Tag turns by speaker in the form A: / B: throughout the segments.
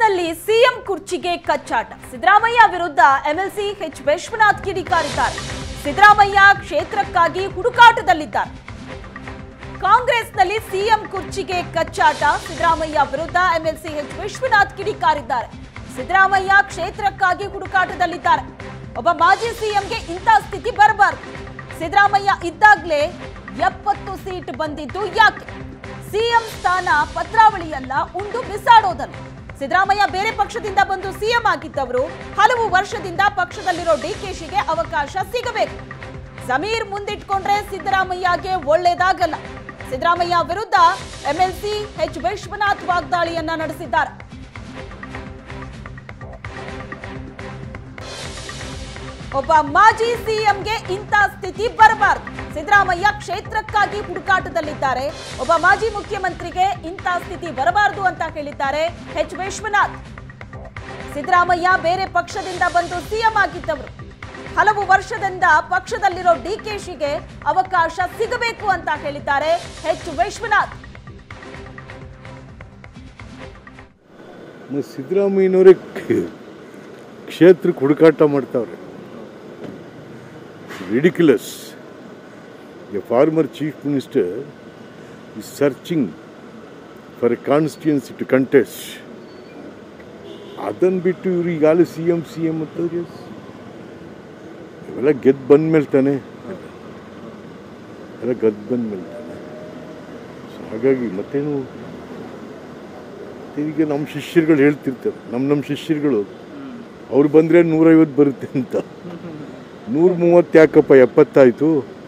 A: ಕಾಂಗ್ರೆಸ್ನಲ್ಲಿ ಸಿಎಂ ಕುರ್ಚಿಗೆ ಕಚ್ಚಾಟ ಸಿದ್ದರಾಮಯ್ಯ ವಿರುದ್ಧ MLC H Vishwanath ಕಿಡಿಕಾರಿದ್ದಾರೆ ಸಿದ್ದರಾಮಯ್ಯ ಕ್ಷೇತ್ರಕ್ಕಾಗಿ ಹುಡುಕಾಟದಲ್ಲಿದ್ದಾರೆ ಕಾಂಗ್ರೆಸ್ನಲ್ಲಿ ಸಿಎಂ ಕುರ್ಚಿಗೆ ಕಚ್ಚಾಟ ಸಿದ್ದರಾಮಯ್ಯ ವಿರುದ್ಧ ಎಂಎಲ್ಸಿ ಎಚ್ ವಿಶ್ವನಾಥ್ ಕಿಡಿಕಾರಿದ್ದಾರೆ ಸಿದ್ದರಾಮಯ್ಯ ಕ್ಷೇತ್ರಕ್ಕಾಗಿ ಹುಡುಕಾಟದಲ್ಲಿದ್ದಾರೆ ಒಬ್ಬ ಮಾಜಿ ಸಿಎಂಗೆ ಇಂಥ ಸ್ಥಿತಿ ಬರಬಾರದು ಸಿದ್ದರಾಮಯ್ಯ ಇದ್ದಾಗಲೇ ಎಪ್ಪತ್ತು ಸೀಟ್ ಬಂದಿದ್ದು ಯಾಕೆ ಸಿಎಂ ಸ್ಥಾನ ಪತ್ರಾವಳಿಯಲ್ಲ ಉಂಡು ಬಿಸಾಡೋದಲ್ಲ ಸಿದ್ದರಾಮಯ್ಯ ಬೇರೆ ಪಕ್ಷದಿಂದ ಬಂದು ಸಿಎಂ ಆಗಿದ್ದವರು ಹಲವು ವರ್ಷದಿಂದ ಪಕ್ಷದಲ್ಲಿರೋ ಡಿಕೆಶಿಗೆ ಅವಕಾಶ ಸಿಗಬೇಕು ಸಮೀರ್ ಮುಂದಿಟ್ಕೊಂಡ್ರೆ ಸಿದ್ದರಾಮಯ್ಯಗೆ ಒಳ್ಳೇದಾಗಲ್ಲ ಸಿದ್ದರಾಮಯ್ಯ ವಿರುದ್ಧ ಎಂಎಲ್ಸಿ ಎಚ್ ವಿಶ್ವನಾಥ್ ವಾಗ್ದಾಳಿಯನ್ನ ನಡೆಸಿದ್ದಾರೆ ಒಬ್ಬ ಮಾಜಿ ಸಿಎಂಗೆ ಇಂಥ ಸ್ಥಿತಿ ಬರಬಾರದು ಸಿದ್ದರಾಮಯ್ಯ ಕ್ಷೇತ್ರಕ್ಕಾಗಿ ಹುಡುಕಾಟದಲ್ಲಿದ್ದಾರೆ ಒಬ್ಬ ಮಾಜಿ ಮುಖ್ಯಮಂತ್ರಿಗೆ ಇಂಥ ಸ್ಥಿತಿ ಬರಬಾರದು ಅಂತ ಹೇಳಿದ್ದಾರೆ ಎಚ್ ವಿಶ್ವನಾಥ್ ಸಿದ್ದರಾಮಯ್ಯ ಬೇರೆ ಪಕ್ಷದಿಂದ ಬಂದು ಸಿಎಂ ಆಗಿದ್ದವರು ಹಲವು ವರ್ಷದಿಂದ ಪಕ್ಷದಲ್ಲಿರೋ ಡಿಕೆಶಿಗೆ ಅವಕಾಶ ಸಿಗಬೇಕು ಅಂತ ಹೇಳಿದ್ದಾರೆ ಎಚ್ ವಿಶ್ವನಾಥ್
B: ಮತ್ತು ಸಿದ್ದರಾಮಯ್ಯನವರೇ ಕ್ಷೇತ್ರಕ್ಕೆ ಹುಡುಕಾಟ ಮಾಡ್ತಾವ್ರೆ ridiculous a former chief minister is searching for a constituency to contest ಅದನ್ನು ಬಿಟ್ಟು ಇವ್ರು ಈಗಾಗಲೇ ಸಿ ಎಮ್ ಸಿ ಎಮ್ ಅಂತಂದ್ರೆ ಇವೆಲ್ಲ ಗೆದ್ದು ಬಂದ ಮೇಲೆ ತಾನೆ ಎಲ್ಲ ಗೆದ್ದು ಬಂದ ಮೇಲೆ ತಾನೆ ಸೊ ಹಾಗಾಗಿ ಮತ್ತೇನು ಈಗ ನಮ್ಮ ಶಿಷ್ಯರುಗಳು ಹೇಳ್ತಿರ್ತಾರೆ ನಮ್ಮ ನಮ್ಮ ಶಿಷ್ಯರುಗಳು ಅವ್ರು ಬಂದರೆ ನೂರೈವತ್ತು ಬರುತ್ತೆ ಅಂತ ನೂರ ಮೂವತ್ತು ಯಾಕಪ್ಪ ಎಪ್ಪತ್ತಾಯಿತು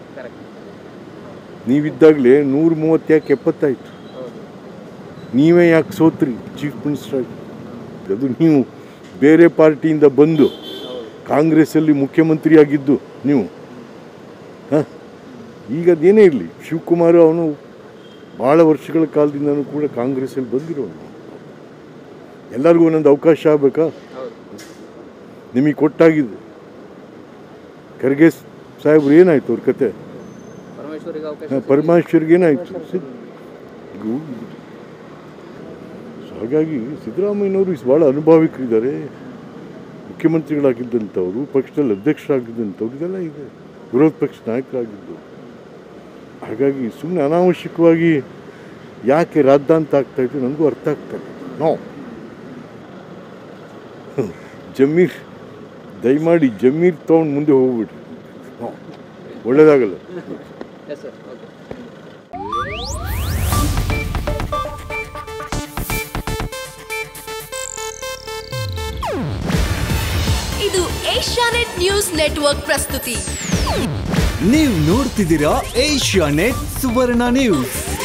B: ನೀವಿದ್ದಾಗಲೇ ನೂರ ಮೂವತ್ತು ಯಾಕೆ ಎಪ್ಪತ್ತಾಯಿತು ನೀವೇ ಯಾಕೆ ಸೋತ್ರಿ ಚೀಫ್ ಮಿನಿಸ್ಟರ್ ಆಗಿ ಅದು ನೀವು ಬೇರೆ ಪಾರ್ಟಿಯಿಂದ ಬಂದು ಕಾಂಗ್ರೆಸ್ಸಲ್ಲಿ ಮುಖ್ಯಮಂತ್ರಿ ಆಗಿದ್ದು ನೀವು ಹಾಂ ಈಗ ಅದೇನೇ ಇರಲಿ ಶಿವಕುಮಾರ್ ಅವನು ಭಾಳ ವರ್ಷಗಳ ಕಾಲದಿಂದನೂ ಕೂಡ ಕಾಂಗ್ರೆಸ್ಸಲ್ಲಿ ಬಂದಿರೋನು ಎಲ್ಲರಿಗೂ ಒಂದೊಂದು ಅವಕಾಶ ಆಗಬೇಕಾ ನಿಮಗೆ ಕೊಟ್ಟಾಗಿದ್ದು ಖರ್ಗೆ ಸಾಹೇಬ್ರು ಏನಾಯ್ತು ಅವ್ರ ಕತೆ
C: ಪರಮೇಶ್ವರಿಗೆ ಅವಕಾಶ
B: ಹಾ, ಪರಮೇಶ್ವರ್ಗೆ ಏನಾಯ್ತು ಸಿದ್- ಗು- ಸೊ ಹಾಗಾಗಿ ಸಿದ್ದರಾಮಯ್ಯನವರು ಇಸ್ ಭಾಳ ಅನುಭವಿಕರಿದ್ದಾರೆ ಮುಖ್ಯಮಂತ್ರಿಗಳಾಗಿದ್ದಂಥವ್ರು ಪಕ್ಷದಲ್ಲಿ ಅಧ್ಯಕ್ಷರಾಗಿದ್ದಂಥವ್ರು ಇದೆಲ್ಲ ಇದೆ ವಿರೋಧ ಪಕ್ಷ ನಾಯಕರಾಗಿದ್ದು ಹಾಗಾಗಿ ಸುಮ್ಮನೆ ಅನಾವಶ್ಯಕವಾಗಿ ಯಾಕೆ ರಾದ್ದಾಂತ ಆಗ್ತಾ ಇತ್ತು ನನಗೂ ಅರ್ಥ ಆಗ್ತಾ ಇಲ್ಲ ನೋ ಜಮೀರ್ ದಯಮಾಡಿ ಜಮೀರ್ ತೊಗೊಂಡು ಮುಂದೆ ಹೋಗ್ಬಿಡ್ರಿ ನೋ ಒಳ್ಳೇದಾಗಲ್ಲ
C: ಎಸ್ ಸರ್ ಓಕೆ
D: ಇದು ಏಷ್ಯಾನೆಟ್ ನ್ಯೂಸ್ ನೆಟ್ವರ್ಕ್ ಪ್ರಸ್ತುತಿ
E: ನೀವು ನೋಡ್ತಿದ್ದೀರಾ ಏಷ್ಯಾ ನೆಟ್ ಸುವರ್ಣ ನ್ಯೂಸ್